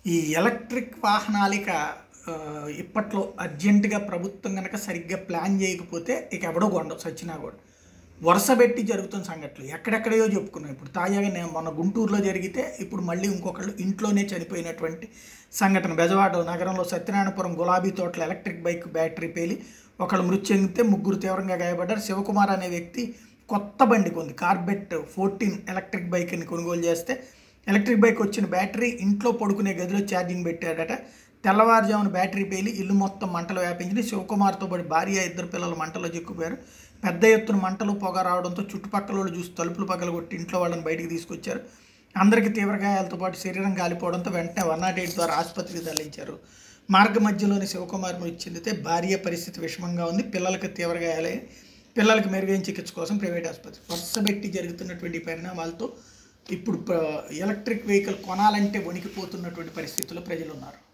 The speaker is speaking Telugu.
ఈ ఎలక్ట్రిక్ వాహనాలిక ఆ, ఇప్పట్లో అర్జెంటుగా ప్రభుత్వం కనుక సరిగ్గా ప్లాన్ చేయకపోతే ఇక ఎవడో కొండ సచ్చినా కూడా వరుస పెట్టి జరుగుతున్న సంఘటనలు ఎక్కడెక్కడయో చెప్పుకున్నాం ఇప్పుడు తాజాగా నేను మొన్న గుంటూరులో జరిగితే ఇప్పుడు మళ్ళీ ఇంకొకళ్ళు ఇంట్లోనే చనిపోయినటువంటి సంఘటన బెజవాడ నగరంలో సత్యనారాయణపురం గులాబీ తోటల ఎలక్ట్రిక్ బైక్ బ్యాటరీ పేలి ఒకళ్ళు మృతి చెందితే ముగ్గురు తీవ్రంగా గాయపడ్డారు శివకుమార్ అనే వ్యక్తి కొత్త బండి కొంది కార్బెట్ ఫోర్టీన్ ఎలక్ట్రిక్ బైక్ని కొనుగోలు చేస్తే ఎలక్ట్రిక్ బైక్ వచ్చిన బ్యాటరీ ఇంట్లో పడుకునే గదిలో ఛార్జింగ్ పెట్టాడట తెల్లవారుజామున బ్యాటరీ పేలి ఇల్లు మొత్తం మంటలు వ్యాపించింది శివకుమార్తో పాటు భార్య ఇద్దరు పిల్లలు మంటలో చిక్కుపోయారు పెద్ద ఎత్తున మంటలు పొగ రావడంతో చుట్టుపక్కల వాళ్ళు చూసి తలుపులు పగలగొట్టి ఇంట్లో వాళ్ళని బయటికి తీసుకొచ్చారు అందరికీ తీవ్ర గాయాలతో పాటు శరీరం కాలిపోవడంతో వెంటనే వన్ నాట్ ఎయిట్ ద్వారా ఆసుపత్రికి తరలించారు మార్గ మధ్యలోని శివకుమార్ మృతి చెందితే భార్య పరిస్థితి విషమంగా ఉంది పిల్లలకు తీవ్ర గాయాలై పిల్లలకు మెరుగైన చికిత్స కోసం ప్రైవేట్ ఆసుపత్రి వరుసపెట్టి జరుగుతున్నటువంటి ఈ పరిణామాలతో ఇప్పుడు ప్ర- ఎలక్ట్రిక్ వెహికల్ కొనాలంటే వణికిపోతున్నటువంటి పరిస్థితుల్లో ప్రజలు ఉన్నారు